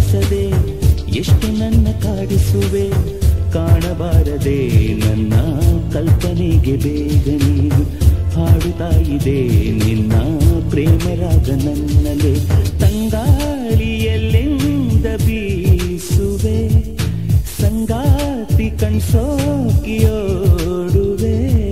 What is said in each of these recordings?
ಕಾಣಿಸದೆ ಎಷ್ಟು ನನ್ನ ಕಾಡಿಸುವೆ ಕಾಣಬಾರದೆ ನನ್ನ ಕಲ್ಪನೆಗೆ ಬೇಗನೆ ಹಾಡುತ್ತಾ ಇದೆ ನಿನ್ನ ಪ್ರೇಮರಾಗ ನನ್ನಲೆ ತಂಗಾಳಿಯಲ್ಲೆಂದ ಬೀಸುವೆ ಸಂಗಾತಿ ಕಣ್ಸೋಕಿಯೋಡುವೆ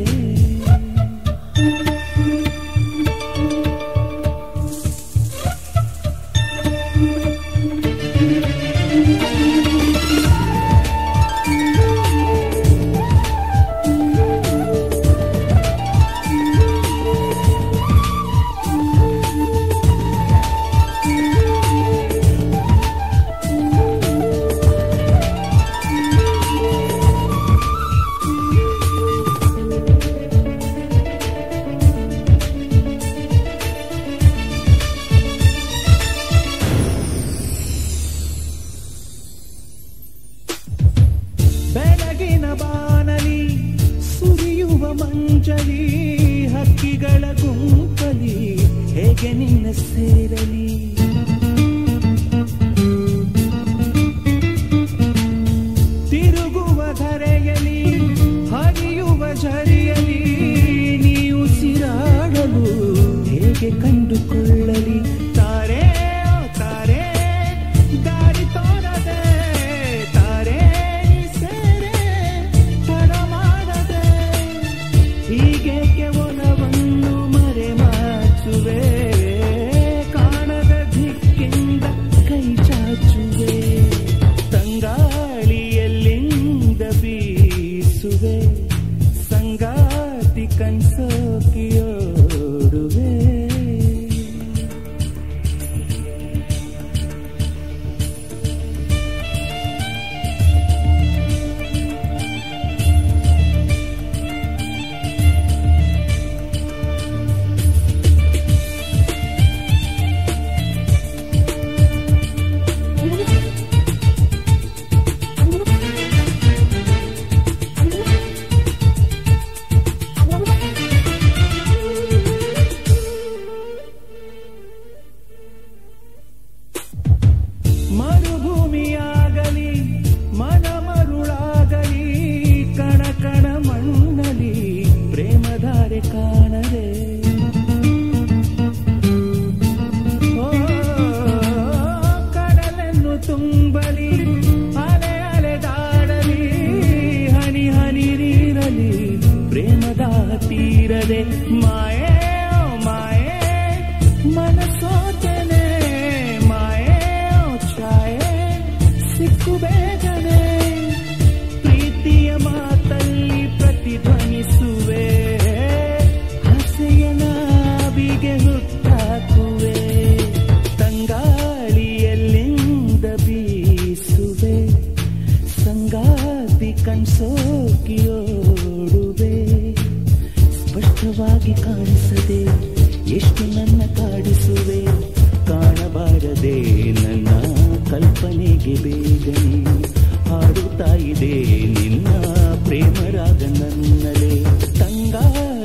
ಬೆಳಗಿನ ಬಾನಲಿ ಸುರಿಯುವ ಮಂಜಲಿ ಹಕ್ಕಿಗಳ ಗುಂಪಲಿ ಹೇಗೆ ನಿನ್ನ ಸೇರಲಿ ತಿರುಗುವ ಧರೆಯಲಿ ಹರಿಯುವ ಝರಿಯಲಿ ನೀವು ಸಿರಾಡಲು ಹೇಗೆ ಕಂಡುಕೊಳ್ಳಲಿ ತಾರೆ ಓ ತಾರೆ ದಾರಿ ತೋರದೆ ತಾರೆ ನೀ ಸೇರೆ ತಡ ಮಾಡದೆ ಹೀಗೇಕೆ ಒಲವನ್ನು ಮರೆ ಮಾಚುವೆ ಕಾಣದ ದಿಕ್ಕಿಂದ ಕೈ ಚಾಚುವೆ ತಂಗಾಳಿಯಲ್ಲಿಂದ ಬೀಸುವೆ ಸಂಗಾತಿ ಕನ್ಸೋಕಿಯೋಡುವೆ ಮರುಭೂಮಿಯಾಗಲಿ ಮನ ಮರುಳಾಗಲಿ ಕಣ ಕಣ ಮಣ್ಣಲಿ ಪ್ರೇಮಧಾರೆ ಕಾಣದೆ ಓ, ಕಡಲನ್ನು ತುಂಬಲಿ ಅಲೆ ಅಲೆದಾಡಲಿ ಹನಿ ಹನಿ ನೀರಲಿ ಪ್ರೇಮದ ತೀರದೆ ಮಾಯೆ ಓ ಮಾಯೆ ಮನಸೋತನೆ ಮಾಯೆ ಓ ಛಾಯೆ ಸಿಕ್ಕು ಬೇಗನೆ ಪ್ರೀತಿಯ ಮಾತಲ್ಲಿ ಪ್ರತಿಧ್ವನಿಸುವೆ ಹಸೆಯ ನಾವಿಗೆ ಹುಟ್ಟಾಕುವೆ ತಂಗಾಳಿಯಲ್ಲಿಂದ ಬೀಸುವೆ ಸಂಗಾತಿ ಕಣ್ಸೋಕಿಯೋಡುವೆ ಸ್ಪಷ್ಟವಾಗಿ ಕಾಣಿಸದೆ ಎಷ್ಟು ನನ್ನ ಕಾಡಿಸುವೆ ಕಾಣಬಾರದೆ ನನ್ನ ಕಲ್ಪನೆಗೆ ಬೇಗನೆ ಹಾಡುತ್ತಾ ಇದೆ ನಿನ್ನ ಪ್ರೇಮರಾಗ ನನ್ನಲೆ ತಂಗಾಳಿ